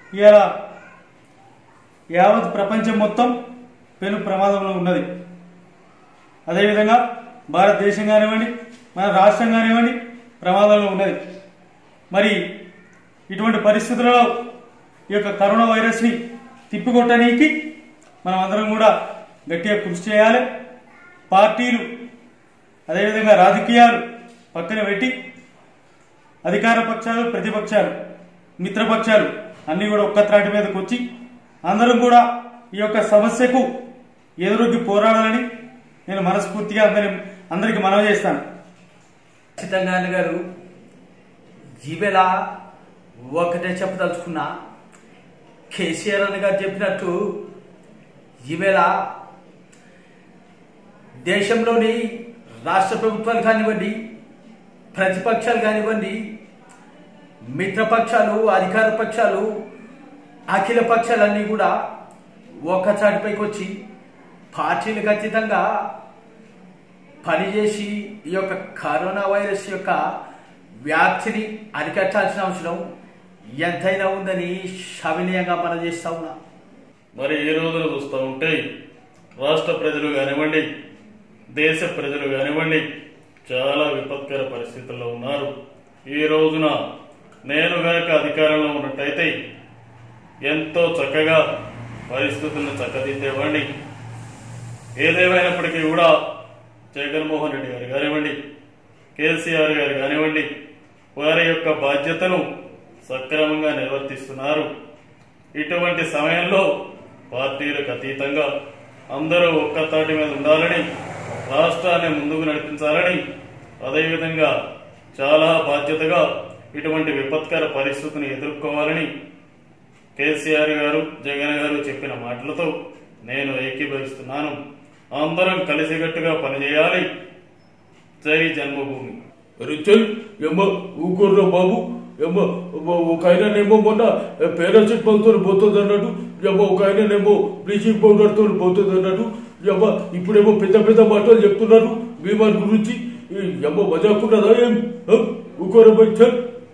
ఇవాళ యావత్ ప్రపంచం మొత్తం పెను ప్రమాదంలో ఉన్నది అదేవిధంగా భారతదేశం కానివ్వండి మన రాష్ట్రం కానివ్వండి ప్రమాదంలో ఉన్నది మరి ఇటువంటి పరిస్థితులలో ఈ యొక్క కరోనా వైరస్ని తిప్పికొట్టడానికి మనం అందరం కూడా గట్టిగా కృషి చేయాలి పార్టీలు అదేవిధంగా రాజకీయాలు పక్కన పెట్టి అధికార పక్షాలు ప్రతిపక్షాలు మిత్రపక్షాలు అన్నీ కూడా ఒక్క త్రాటి మీదకి వచ్చి అందరం కూడా ఈ యొక్క సమస్యకు ఎదురొగ్గి పోరాడాలని నేను మనస్ఫూర్తిగా అందరి అందరికి మనవి చేస్తాను ఖచ్చితంగా గారు జీవెల ఒకటే చెప్పదలుచుకున్నా కేసీఆర్ అన్న గారు చెప్పినట్టు ఈవేళ దేశంలోని రాష్ట్ర ప్రభుత్వాలు కానివ్వండి ప్రతిపక్షాలు కానివ్వండి మిత్రపక్షాలు అధికార పక్షాలు అఖిల పక్షాలన్నీ కూడా ఒక్కచాటిపైకి వచ్చి పార్టీలకు అతీతంగా పనిచేసి ఈ యొక్క కరోనా వైరస్ యొక్క వ్యాప్తిని అరికట్టాల్సిన అవసరం ఎంతైనా ఉందని సవినయంగా మనం చేస్తా ఉన్నా మరి ఈ రోజున చూస్తూ ఉంటే రాష్ట్ర ప్రజలు కానివ్వండి దేశ ప్రజలు కానివ్వండి చాలా విపత్కర పరిస్థితుల్లో ఉన్నారు ఈ రోజున నేను గనక అధికారంలో ఉన్నట్టయితే ఎంతో చక్కగా పరిస్థితులను చక్కదిద్దేవాడిని ఏదేమైనప్పటికీ కూడా జగన్మోహన్ రెడ్డి గారు కానివ్వండి కేసీఆర్ గారు కానివ్వండి వారి యొక్క బాధ్యతను సక్రమంగా నిర్వర్తిస్తున్నారు ఇటువంటి సమయంలో పార్టీలకు అతీతంగా అందరూ ఒక్క తాటి మీద ఉండాలని రాష్ట్రాన్ని ముందుకు నడిపించాలని అదేవిధంగా చాలా బాధ్యతగా ఇటువంటి విపత్కర పరిస్థితిని ఎదుర్కోవాలని కేసీఆర్ గారు జగన్ గారు చెప్పిన మాటలతో నేను ఏకీభవిస్తున్నాను అందరం కలిసికట్టుగా పనిచేయాలి జై జన్మభూమి రిచల్ ఏమో ఊరుకోర్రా బాబు ఏమో ఒక ఆయననేమో మొన్న పారాసిటమాల్ తో పోతుంది అన్నట్టు ఏమో ఒక ఆయననేమో బ్లీచింగ్ పౌడర్ తో పోతుంది అన్నట్టు ఏమో ఇప్పుడేమో పెద్ద పెద్ద మాటలు చెప్తున్నారు బీమార్ గురించి ఏమో మజాకున్నదా ఏం ఊకోరా బయట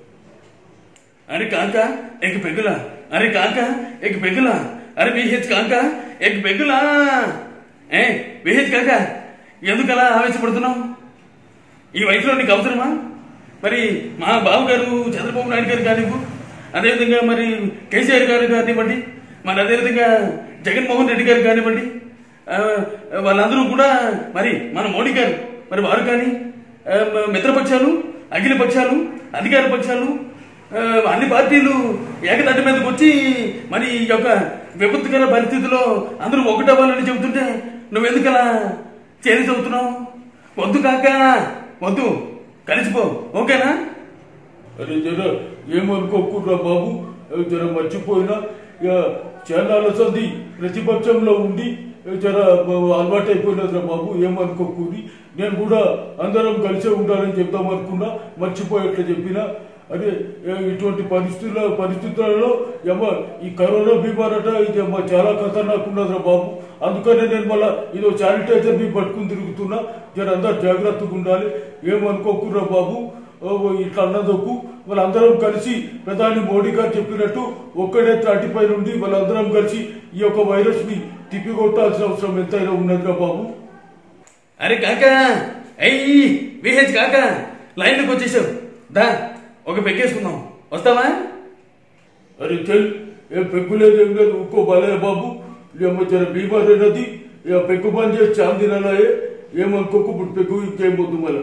अरे काका एक पेगला अरे काका एक पेगला अरे విహెచ్ కాకా ఎగ్ పెగ్గులా ఏ విహెచ్ కాకా ఎందుకలా ఆవేశపడుతున్నావు ఈ వయసులో నీకు అవసరమా మరి మా బావగారు చంద్రబాబు నాయుడు గారు కానివ్వు అదేవిధంగా మరి కేసీఆర్ గారు కానివ్వండి మరి అదేవిధంగా జగన్మోహన్ రెడ్డి గారు కానివ్వండి ఆ, వాళ్ళందరూ కూడా మరి మన మోడీ గారు మరి వారు కానీ ఆ, మిత్రపక్షాలు అఖిల పక్షాలు అధికార పక్షాలు ఆ, అన్ని పార్టీలు ఏకతాటి మీదకి వచ్చి మరి ఈ యొక్క విపత్తుకర పరిస్థితిలో అందరూ ఒకటవ్వాలని చెబుతుంటే నువ్వెందుకలా చేరి చదువుతున్నావు వద్దు కాక వద్దు కలిసిపో ఓకేనా అరే జర ఏమనుకోకుర్రా బాబు జర మర్చిపోయినా ఇక చాలా సంది ప్రతిపక్షంలో ఉండి జర అలవాటు అయిపోయినదిరా బాబు ఏమనుకోకూరి నేను కూడా అందరం కలిసే ఉండాలని చెప్దాం అనుకున్నా మర్చిపోయేట్లా చెప్పినా అదే ఏ, ఇటువంటి పరిస్థితుల పరిస్థితులలో ఏమో ఈ కరోనా బీమారట ఇది ఏమో చాలా ఖతర్నాక్ ఉన్నదిరా బాబు అందుకనే నేను మళ్ళా ఇదో శానిటైజర్ ని పట్టుకుని తిరుగుతున్నా జర అందరు జాగ్రత్తగా ఉండాలి ఏమనుకోకుర్రా బాబు ఓ, ఇట్లా అన్నదొక్కు వాళ్ళందరం కలిసి ప్రధాని మోడీ గారు చెప్పినట్టు ఒక్కడే త్రాటిపై నుండి వాళ్ళందరం కలిసి ఈ యొక్క వైరస్ ని తిప్పికొట్టాల్సిన అవసరం ఎంతైనా ఉన్నదిరా బాబు అరే కాకా అయ్యి విహెచ్ కాకా లైన్లోకి వచ్చేసావు దా ఒక పెగ్గేసుకుందాం వస్తావా అరే చెల్ ఏం పెగ్గు లేదు ఏం లేదు ఇంకో బలే బాబు ఏమో జర బీమార్ అయినది ఇక పెగ్గు బంద్ చేసి చాంది తినాలే ఏమనుకోకు ఇప్పుడు పెగ్గు ఇంకేం వద్దు మళ్ళీ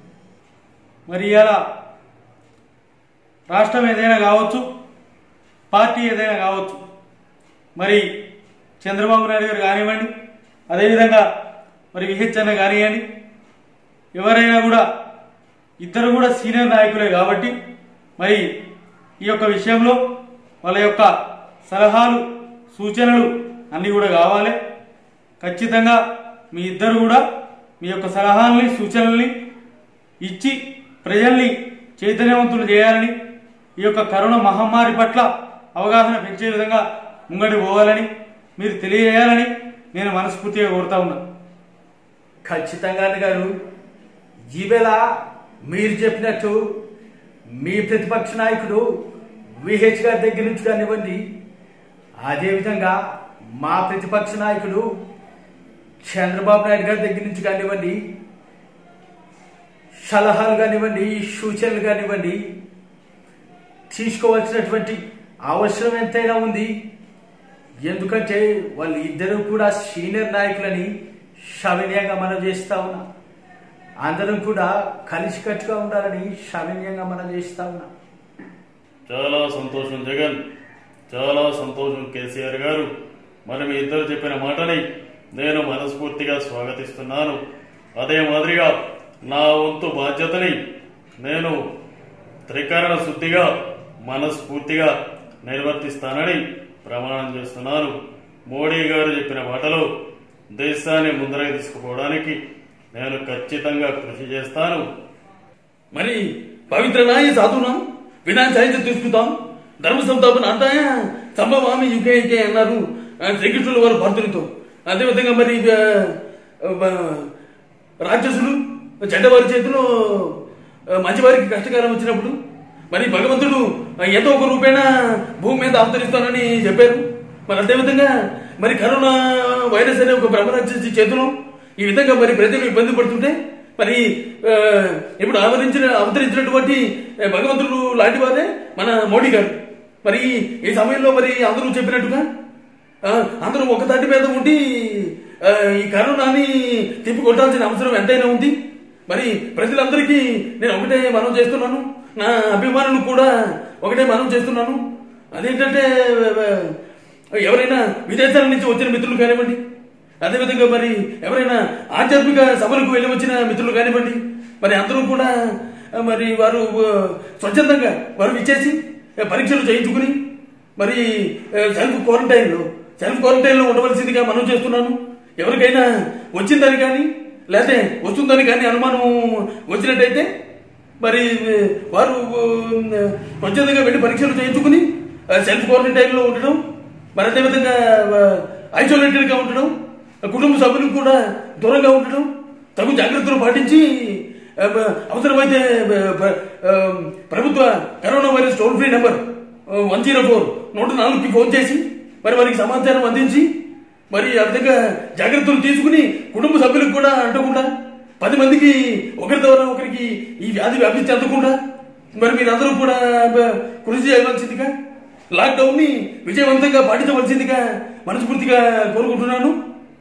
మరి ఇలా రాష్ట్రం ఏదైనా కావచ్చు పార్టీ ఏదైనా కావచ్చు మరి చంద్రబాబు నాయుడు గారు కానివ్వండి అదేవిధంగా మరి విహెచ్ అన్న కానివ్వండి ఎవరైనా కూడా ఇద్దరు కూడా సీనియర్ నాయకులే కాబట్టి మరి ఈ యొక్క విషయంలో వాళ్ళ యొక్క సలహాలు సూచనలు అన్నీ కూడా కావాలి ఖచ్చితంగా మీ ఇద్దరు కూడా మీ యొక్క సలహాలని సూచనల్ని ఇచ్చి ప్రజల్ని చైతన్యవంతులు చేయాలని ఈ యొక్క కరోనా మహమ్మారి పట్ల అవగాహన పెంచే విధంగా ముంగడి పోవాలని మీరు తెలియజేయాలని నేను మనస్ఫూర్తిగా కోరుతా ఉన్నా ఖచ్చితంగా గారు ఈవేళ మీరు చెప్పినట్టు మీ ప్రతిపక్ష నాయకుడు విహెచ్ గారి దగ్గర నుంచి కానివ్వండి అదేవిధంగా మా ప్రతిపక్ష నాయకుడు చంద్రబాబు నాయుడు గారి దగ్గర నుంచి కానివ్వండి సలహాలు కానివ్వండి సూచనలు కానివ్వండి తీసుకోవాల్సినటువంటి అవసరం ఎంతైనా ఉంది ఎందుకంటే వాళ్ళు ఇద్దరు కూడా సీనియర్ నాయకులని సవినయంగా మనం చేస్తా ఉన్నాం అందరం కూడా కలిసికట్టుగా ఉండాలని సవినయంగా మనం చేస్తా ఉన్నాం చాలా సంతోషం జగన్ చాలా సంతోషం కేసీఆర్ గారు మరి మీ ఇద్దరు చెప్పిన మాటని నేను మనస్ఫూర్తిగా స్వాగతిస్తున్నాను అదే మాదిరిగా నా వంతు బాధ్యతని నేను త్రికరణ శుద్ధిగా మనస్ఫూర్తిగా నిర్వర్తిస్తానని ప్రమాణం చేస్తున్నాను మోడీ గారు చెప్పిన మాటలో దేశాన్ని ముందరకు తీసుకుపోవడానికి నేను ఖచ్చితంగా కృషి చేస్తాను మరి పవిత్రనాయ సాధునాం వినాయక చరిత్ర తీసుకుంటాం ధర్మ సంస్థాపన అంతాయ సంభవామి యుకే యుకే అన్నారు ఆ, శ్రీకృష్ణుల వారు భర్తులతో అదేవిధంగా మరి ఆ, ఆ, రాక్షసులు చెడ్డవారి చేతిలో ఆ, మంచివారికి కష్టకాలం వచ్చినప్పుడు మరి భగవంతుడు ఆ, ఏదో ఒక రూపేణ భూమి మీద అవతరిస్తానని చెప్పారు మరి అదేవిధంగా మరి కరోనా వైరస్ అనే ఒక బ్రహ్మరాక్షసి చేతిలో ఈ విధంగా మరి ప్రజలు ఇబ్బంది పడుతుంటే మరి ఆ, ఇప్పుడు ఆవరించిన అవతరించినటువంటి ఆ, భగవంతుడు లాంటి వారే మన మోడీ గారు మరి ఈ సమయంలో మరి అందరూ చెప్పినట్టుగా ఆ, అందరూ ఒక తాటి మీద ఉండి ఆ, ఈ కరోనాని తిప్పి కొట్టాల్సిన అవసరం ఎంతైనా ఉంది మరి ప్రజలందరికీ నేను ఒకటే మనం చేస్తున్నాను నా అభిమానులు కూడా ఒకటే మనం చేస్తున్నాను అదేంటంటే ఆ, ఎవరైనా విదేశాల నుంచి వచ్చిన మిత్రులు కానివ్వండి అదేవిధంగా మరి ఎవరైనా ఆధ్యాత్మిక సభలకు వెళ్ళి వచ్చిన మిత్రులు కానివ్వండి మరి అందరూ కూడా ఆ, మరి వారు ఆ, స్వచ్ఛందంగా వారు ఇచ్చేసి ఆ, పరీక్షలు చేయించుకుని మరి ఆ, సెల్ఫ్ క్వారంటైన్లో సెల్ఫ్ క్వారంటైన్లో ఉండవలసిందిగా మనం చేస్తున్నాను ఎవరికైనా వచ్చిందని కానీ లేకపోతే వస్తుందని కానీ అనుమానం వచ్చినట్టయితే మరి ఆ, వారు ఆ, స్వచ్ఛందంగా వెళ్ళి పరీక్షలు చేయించుకుని ఆ, సెల్ఫ్ క్వారంటైన్లో ఉండడం మరి అదేవిధంగా ఐసోలేటెడ్గా ఉండడం కుటుంబ సభ్యులకు కూడా దూరంగా ఉండడం తగు జాగ్రత్తలు పాటించి ఆ, బ- అవసరమైతే బ- బ- ఆ, ప్రభుత్వ corona virus toll free number one zero four నూట నాలుగుకి ఫోన్ చేసి మరి వారికి సమాచారం అందించి మరి ఆ విధంగా జాగ్రత్తలు తీసుకుని కుటుంబ సభ్యులకు కూడా అంటకుండా పది మందికి ఒకరి ద్వారా ఒకరికి ఈ వ్యాధి వ్యాప్తి చెందకుండా మరి మీరందరూ కూడా బ- కృషి చేయవలసిందిగా లాక్డౌన్ ని విజయవంతంగా పాటించవలసిందిగా మనస్ఫూర్తిగా కోరుకుంటున్నాను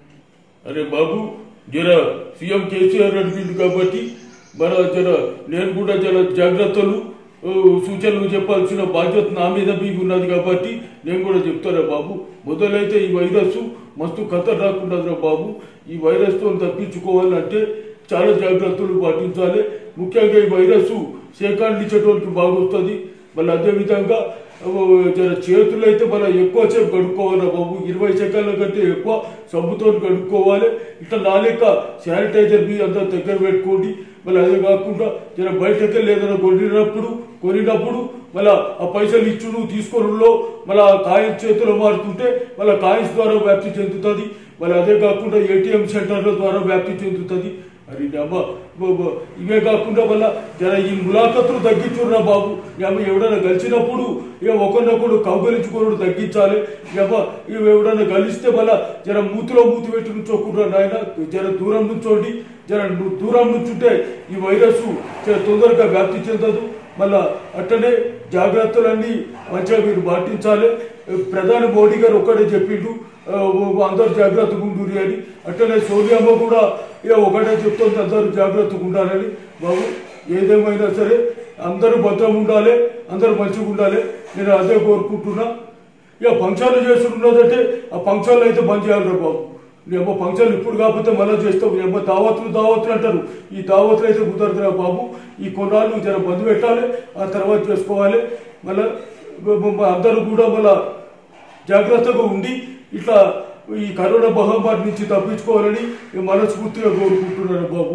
అరే బాబు జర సీఎం కేసీఆర్ అడిగింది కాబట్టి మన జర నేను కూడా జర జాగ్రత్తలు ఆ, సూచనలు చెప్పాల్సిన బాధ్యత నా మీద మీకు ఉన్నది కాబట్టి నేను కూడా చెప్తారా బాబు మొదలైతే ఈ వైరస్ మస్తు ఖతర్నాక్ ఉన్నదిరా బాబు ఈ వైరస్తో తప్పించుకోవాలంటే చాలా జాగ్రత్తలు పాటించాలి ముఖ్యంగా ఈ వైరస్ సేకాండ్లు ఇచ్చేటోళ్ళకి బాగొస్తుంది మళ్ళీ అదేవిధంగా ఓ, జర చేతులు అయితే మనం ఎక్కువ సేపు కడుక్కోవాలి బాబు ఇరవై సెకండ్ల కంటే ఎక్కువ సబ్బుతో కడుక్కోవాలి ఇట్లా నాలేక శానిటైజర్ మీ అంతా దగ్గర పెట్టుకోండి మళ్ళీ అదే కాకుండా జర బయటకి వెళ్ళి ఏదైనా కొనినప్పుడు కొనినప్పుడు మళ్ళీ ఆ పైసలు ఇచ్చుడు తీసుకొనులో మళ్ళీ ఆ కాయిన్స్ చేతిలో మారుతుంటే మళ్ళీ కాయిన్స్ ద్వారా వ్యాప్తి చెందుతుంది మళ్ళీ అదే కాకుండా ఏటీఎం సెంటర్ల ద్వారా వ్యాప్తి చెందుతుంది అరే అమ్మ ఇవే కాకుండా మళ్ళా జర ఈ ములాఖతులు తగ్గించురా బాబు ఏమ ఎవడైనా కలిసినప్పుడు ఇక ఒకరినొకడు కౌగలించుకోవడం తగ్గించాలి ఏమ ఇవి ఎవడైనా కలిస్తే మళ్ళా జర మూతిలో మూతి పెట్టి నుంచోకుండా నాయన జర దూరం నుంచోండి జర ను- దూరం నుంచుంటే ఈ వైరస్ జర తొందరగా వ్యాప్తి చెందదు మళ్ళా అట్టనే జాగ్రత్తలన్నీ మంచిగా మీరు పాటించాలి ప్రధాని మోడీ గారు ఒక్కడే చెప్పిండు ఆ, అందరు జాగ్రత్తగా ఉండురి అని అట్టనే సోనియామ్మ కూడా ఇక ఒకటే చెప్తుంది అందరూ జాగ్రత్తగా ఉండాలని బాబు ఏదేమైనా సరే అందరూ భద్రం ఉండాలి అందరూ మంచిగా ఉండాలి నేను అదే కోరుకుంటున్నా ఇక ఫంక్షన్లు చేస్తున్నదంటే ఆ ఫంక్షన్లు అయితే బంద్ చేయాలి రా బాబు నీ అమ్మ ఫంక్షన్లు ఇప్పుడు కాకపోతే మళ్ళీ చేస్తావు నీ అమ్మ దావత్లు దావత్లు అంటారు ఈ దావత్లు అయితే కుదరదురా బాబు ఈ కొన్నాళ్ళు జర బంద్ పెట్టాలి ఆ తర్వాత చేసుకోవాలి మళ్ళీ అందరూ కూడా మళ్ళా జాగ్రత్తగా ఉండి ఇట్లా ఈ కరోనా మహమ్మారి నుంచి తప్పించుకోవాలని నేను మనస్ఫూర్తిగా కోరుకుంటున్నాను బాబు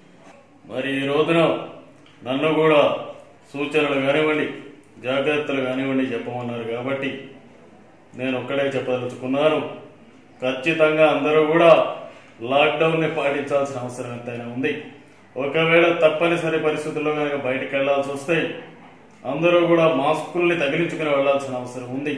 మరి ఈ రోజున నన్ను కూడా సూచనలు కానివ్వండి జాగ్రత్తలు కానివ్వండి చెప్పమన్నారు కాబట్టి నేను ఒక్కడే చెప్పదలుచుకున్నాను ఖచ్చితంగా అందరూ కూడా లాక్డౌన్ని పాటించాల్సిన అవసరం ఎంతైనా ఉంది ఒకవేళ తప్పనిసరి పరిస్థితుల్లో కనుక బయటకు వెళ్లాల్సి వస్తే అందరూ కూడా మాస్కుల్ని తగిలించుకుని వెళ్లాల్సిన అవసరం ఉంది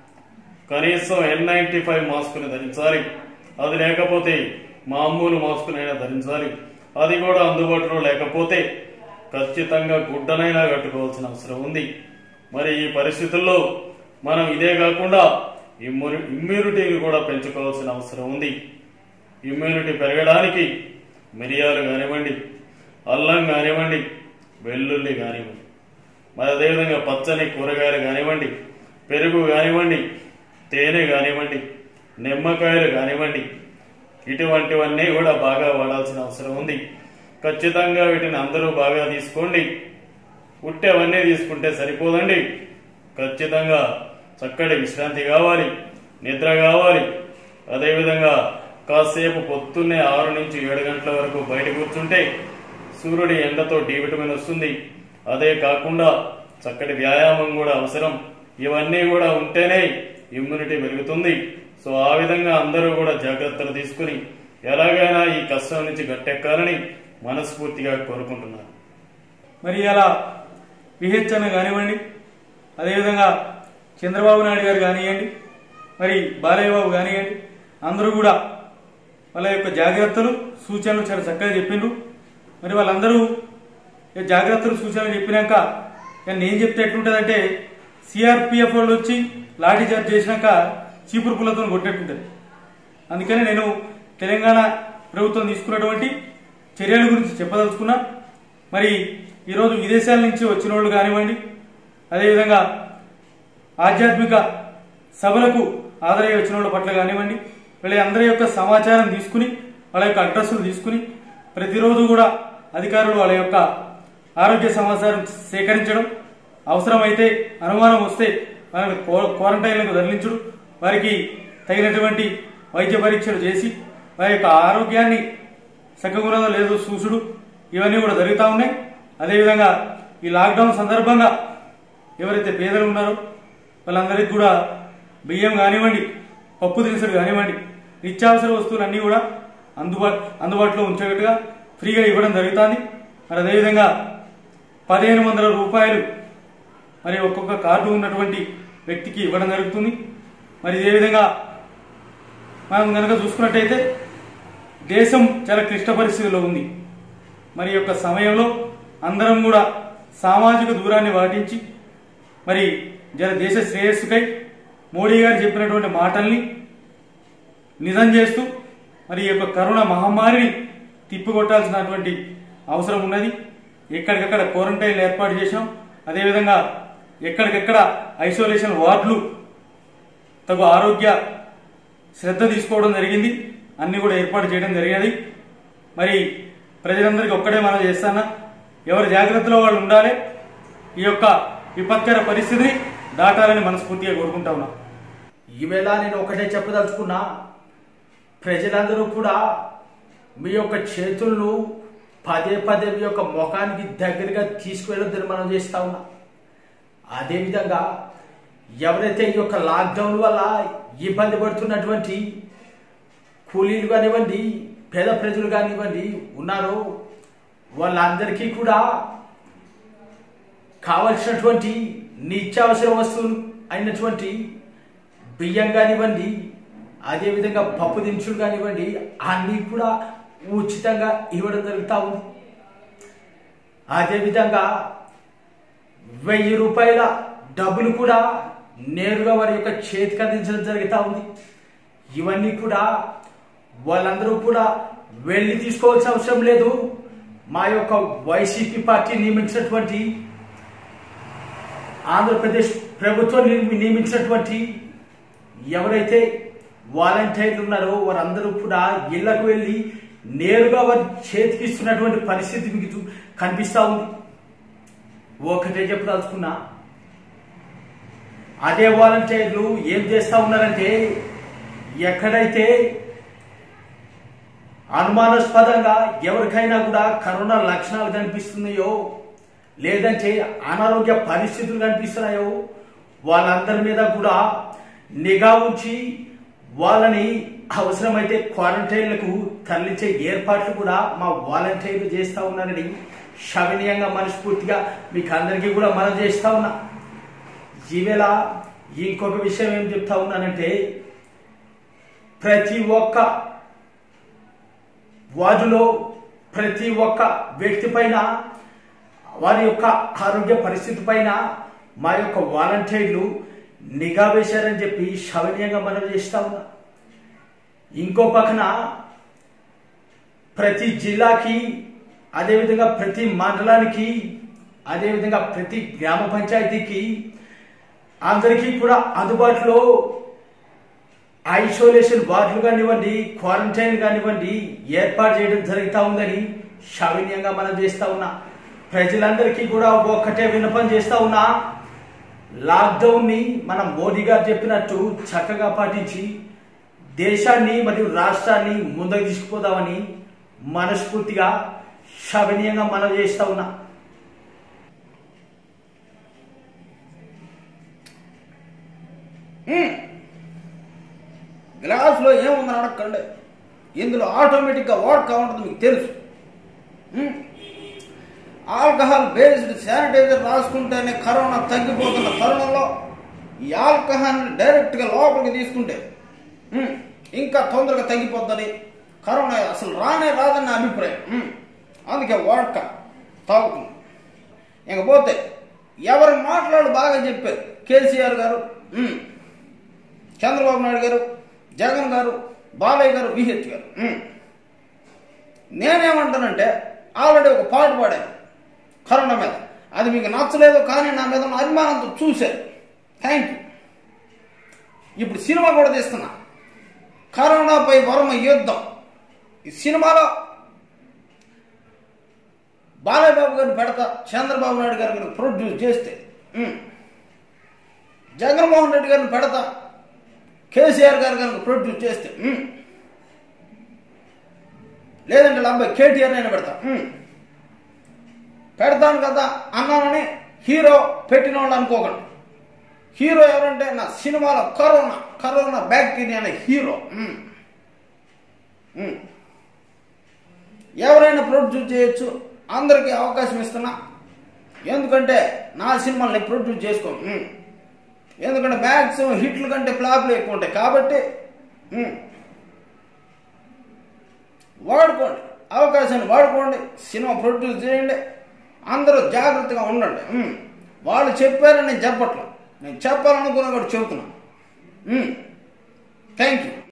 కనీసం ఎన్ నైన్టీ ఫైవ్ మాస్కుని ధరించాలి అది లేకపోతే మామూలు మాస్కునైనా ధరించాలి అది కూడా అందుబాటులో లేకపోతే ఖచ్చితంగా గుడ్డనైనా కట్టుకోవాల్సిన అవసరం ఉంది మరి ఈ పరిస్థితుల్లో మనం ఇదే కాకుండా ఇమ్యూని ఇమ్యూనిటీని కూడా పెంచుకోవాల్సిన అవసరం ఉంది ఇమ్యూనిటీ పెరగడానికి మిరియాలు కానివ్వండి అల్లం కానివ్వండి వెల్లుల్లి కానివ్వండి మరి అదేవిధంగా పచ్చని కూరగాయలు కానివ్వండి పెరుగు కానివ్వండి తేనె కానివ్వండి నిమ్మకాయలు కానివ్వండి ఇటువంటివన్నీ కూడా బాగా వాడాల్సిన అవసరం ఉంది ఖచ్చితంగా వీటిని అందరూ బాగా తీసుకోండి ఉట్టేవన్నీ తీసుకుంటే సరిపోదండి ఖచ్చితంగా చక్కటి విశ్రాంతి కావాలి నిద్ర కావాలి అదేవిధంగా కాసేపు పొద్దున్నే ఆరు నుంచి ఏడు గంటల వరకు బయట కూర్చుంటే సూర్యుడి ఎండతో డి విటమిన్ వస్తుంది అదే కాకుండా చక్కటి వ్యాయామం కూడా అవసరం ఇవన్నీ కూడా ఉంటేనే ఇమ్యూనిటీ పెరుగుతుంది సో ఆ విధంగా అందరూ కూడా జాగ్రత్తలు తీసుకుని ఎలాగైనా ఈ కష్టం నుంచి గట్టెక్కాలని మనస్ఫూర్తిగా కోరుకుంటున్నాను మరి అలా విహెచ్ఎన్ కానివ్వండి అదేవిధంగా చంద్రబాబు నాయుడు గారు కానివ్వండి మరి బాలయ్య బాబు కానివ్వండి అందరూ కూడా వాళ్ళ యొక్క జాగ్రత్తలు సూచనలు చాలా చక్కగా చెప్పిండ్రు మరి వాళ్ళందరూ ఈ జాగ్రత్తలు సూచనలు చెప్పినాక ఇక నేను చెప్తే ఎట్లుంటుందంటే సిఆర్పిఎఫ్ వాళ్ళు వచ్చి లాఠీ చార్జ్ చేసినాక చీపురు పుల్లతో కొట్టినట్టుంటుంది అందుకని నేను తెలంగాణ ప్రభుత్వం తీసుకున్నటువంటి చర్యల గురించి చెప్పదలుచుకున్నా మరి ఈరోజు విదేశాల నుంచి వచ్చిన వాళ్ళు కానివ్వండి అదేవిధంగా ఆధ్యాత్మిక సభలకు హాజరై వచ్చిన వాళ్ళ పట్ల కానివ్వండి వీళ్ళ అందరి యొక్క సమాచారం తీసుకుని వాళ్ళ యొక్క అడ్రస్లు తీసుకుని ప్రతిరోజు కూడా అధికారులు వాళ్ళ యొక్క ఆరోగ్య సమాచారం సేకరించడం అవసరమైతే అనుమానం వస్తే వాళ్ళని క్వా- క్వారంటైన్లకు తరలించడం వారికి తగినటువంటి వైద్య పరీక్షలు చేసి వారి యొక్క ఆరోగ్యాన్ని సక్కగున్నదో లేదో చూసుడు ఇవన్నీ కూడా జరుగుతూ ఉన్నాయి అదేవిధంగా ఈ లాక్డౌన్ సందర్భంగా ఎవరైతే పేదలు ఉన్నారో వాళ్ళందరికీ కూడా బియ్యం కానివ్వండి పప్పు దినుసులు కానివ్వండి నిత్యావసర వస్తువులు అన్నీ కూడా అందుబా అందుబాటులో ఉంచేటట్టుగా ఫ్రీగా ఇవ్వడం జరుగుతుంది మరి అదేవిధంగా పదిహేను వందల రూపాయలు మరి ఒక్కొక్క కార్డు ఉన్నటువంటి వ్యక్తికి ఇవ్వడం జరుగుతుంది మరి ఇదే విధంగా మనం కనుక చూసుకున్నట్టయితే దేశం చాలా క్లిష్ట పరిస్థితిలో ఉంది మరి ఈ యొక్క సమయంలో అందరం కూడా సామాజిక దూరాన్ని పాటించి మరి జన దేశ శ్రేయస్సుకై మోడీ గారు చెప్పినటువంటి మాటల్ని నిజం చేస్తూ మరి ఈ యొక్క కరోనా మహమ్మారిని తిప్పికొట్టాల్సినటువంటి అవసరం ఉన్నది ఎక్కడికక్కడ క్వారంటైన్లు ఏర్పాటు చేసినాం అదేవిధంగా ఎక్కడికెక్కడ ఐసోలేషన్ వార్డులు తగు ఆరోగ్య శ్రద్ధ తీసుకోవడం జరిగింది అన్ని కూడా ఏర్పాటు చేయడం జరిగినది మరి ప్రజలందరికీ ఒక్కడే మనం చేస్తానా ఎవరి జాగ్రత్తలో వాళ్ళు ఉండాలి ఈ యొక్క విపత్కర పరిస్థితిని దాటాలని మనస్ఫూర్తిగా కోరుకుంటా ఉన్నాం ఈవేళ నేను ఒకటే చెప్పదలుచుకున్నా ప్రజలందరూ కూడా మీ యొక్క చేతులను పదే పదే మీ యొక్క ముఖానికి దగ్గరగా తీసుకువెళ్ళొద్దని మనం చేస్తా ఉన్నాం అదేవిధంగా ఎవరైతే ఈ యొక్క లాక్డౌన్ వల్ల ఇబ్బంది పడుతున్నటువంటి కూలీలు కానివ్వండి పేద ప్రజలు కానివ్వండి ఉన్నారో వాళ్ళందరికీ కూడా కావలసినటువంటి నిత్యావసర వస్తువులు అయినటువంటి బియ్యం కానివ్వండి అదేవిధంగా పప్పు దినుసులు కానివ్వండి అన్నీ కూడా ఉచితంగా ఇవ్వడం జరుగుతూ ఉంది అదేవిధంగా వెయ్యి రూపాయల డబ్బులు కూడా నేరుగా వారి యొక్క చేతికి అందించడం జరుగుతూ ఉంది ఇవన్నీ కూడా వాళ్ళందరూ కూడా వెళ్ళి తీసుకోవాల్సిన అవసరం లేదు మా యొక్క వైసీపీ పార్టీ నియమించినటువంటి ఆంధ్రప్రదేశ్ ప్రభుత్వం నియమి- నియమించినటువంటి ఎవరైతే వాలంటీర్లు ఉన్నారో వారందరూ కూడా ఇళ్లకు వెళ్ళి నేరుగా వారి చేతికి ఇస్తున్నటువంటి పరిస్థితి మీకు చూ- కనిపిస్తా ఉంది ఒకటే చెప్పదలుచుకున్నా అదే వాలంటీర్లు ఏం చేస్తా ఉన్నారంటే ఎక్కడైతే అనుమానాస్పదంగా ఎవరికైనా కూడా కరోనా లక్షణాలు కనిపిస్తున్నాయో లేదంటే అనారోగ్య పరిస్థితులు కనిపిస్తున్నాయో వాళ్ళందరి మీద కూడా నిఘా ఉంచి వాళ్ళని అవసరమైతే క్వారంటైన్లకు తరలించే ఏర్పాట్లు కూడా మా వాలంటీర్లు చేస్తా ఉన్నారని శవినీయంగా మనస్ఫూర్తిగా మీకు అందరికీ కూడా మనం చేస్తా ఉన్నా ఈవేళ ఇంకొక విషయం ఏం చెప్తా ఉన్నానంటే ప్రతి ఒక్క వార్డులో ప్రతి ఒక్క వ్యక్తి పైన వారి యొక్క ఆరోగ్య పరిస్థితి పైన మా యొక్క వాలంటీర్లు నిఘా వేశారని చెప్పి శవనీయంగా మనం చేస్తా ఉన్నా ఇంకో పక్కన ప్రతి జిల్లాకి అదేవిధంగా ప్రతి మండలానికి అదేవిధంగా ప్రతి గ్రామ పంచాయతీకి అందరికీ కూడా అందుబాటులో ఐసోలేషన్ వార్డులు కానివ్వండి క్వారంటైన్ కానివ్వండి ఏర్పాటు చేయడం జరుగుతూ ఉందని శవినీయంగా మనం చేస్తా ఉన్నా ప్రజలందరికీ కూడా ఒక్కటే విన్నపం చేస్తా ఉన్నా లాక్డౌన్ ని మనం మోడీ గారు చెప్పినట్టు చక్కగా పాటించి దేశాన్ని మరియు రాష్ట్రాన్ని ముందుకు తీసుకుపోదామని మనస్ఫూర్తిగా శవినీయంగా మనం చేస్తా ఉన్నా గ్లాసులో ఏముందని అడగండి ఇందులో ఆటోమేటిక్గా వాడకా ఉంటుంది మీకు తెలుసు ఉమ్. ఆల్కహాల్ బేస్డ్ శానిటైజర్ రాసుకుంటేనే కరోనా తగ్గిపోతున్న తరుణంలో ఈ ఆల్కహాల్ని డైరెక్ట్గా లోపలికి తీసుకుంటే ఉమ్, ఇంకా తొందరగా తగ్గిపోద్దని కరోనా అసలు రానే రాదని నా అభిప్రాయం ఉమ్, అందుకే వాడక తాగుతుంది ఇంకపోతే ఎవరి మాట్లాడు బాగా చెప్పారు కేసీఆర్ గారు ఉమ్, చంద్రబాబు నాయుడు గారు జగన్ గారు బాలయ్య గారు విహెచ్ గారు ఉమ్. నేనేమంటానంటే ఆల్రెడీ ఒక పాట పాడాను కరోనా మీద అది మీకు నచ్చలేదు కానీ నా మీద ఉన్న అభిమానంతో చూశారు థ్యాంక్ యూ ఇప్పుడు సినిమా కూడా తీస్తున్నా కరోనాపై వరమ యుద్ధం ఈ సినిమాలో బాలయ్య బాబు గారిని పెడతా చంద్రబాబు నాయుడు గారిని ప్రొడ్యూస్ చేస్తే ఉమ్. జగన్మోహన్ రెడ్డి గారిని పెడతా కేసీఆర్ గారు కనుక ప్రొడ్యూస్ చేస్తే ఉమ్. లేదంటే వాళ్ళ అబ్బాయి కేటీఆర్ అయినా పెడతా ఉమ్. పెడతాను కదా అన్నానని హీరో పెట్టిన వాళ్ళు అనుకోకండి హీరో ఎవరంటే నా సినిమాలో కరోనా కరోనా బ్యాక్టీరియా అనే హీరో ఉమ్. ఉమ్. ఎవరైనా ప్రొడ్యూస్ చేయొచ్చు అందరికీ అవకాశం ఇస్తున్నా ఎందుకంటే నా సినిమాల్ని ప్రొడ్యూస్ చేసుకోను ఉమ్. ఎందుకంటే మ్యాక్సిమం హిట్ల కంటే ఫ్లాప్లు ఎక్కువ ఉంటాయి కాబట్టి ఉమ్, వాడుకోండి అవకాశాన్ని వాడుకోండి సినిమా ప్రొడ్యూస్ చేయండి అందరూ జాగ్రత్తగా ఉండండి ఉమ్, వాళ్ళు చెప్పారని నేను చెప్పట్లా నేను చెప్పాలనుకున్నా కూడా చెబుతున్నా థ్యాంక్ యూ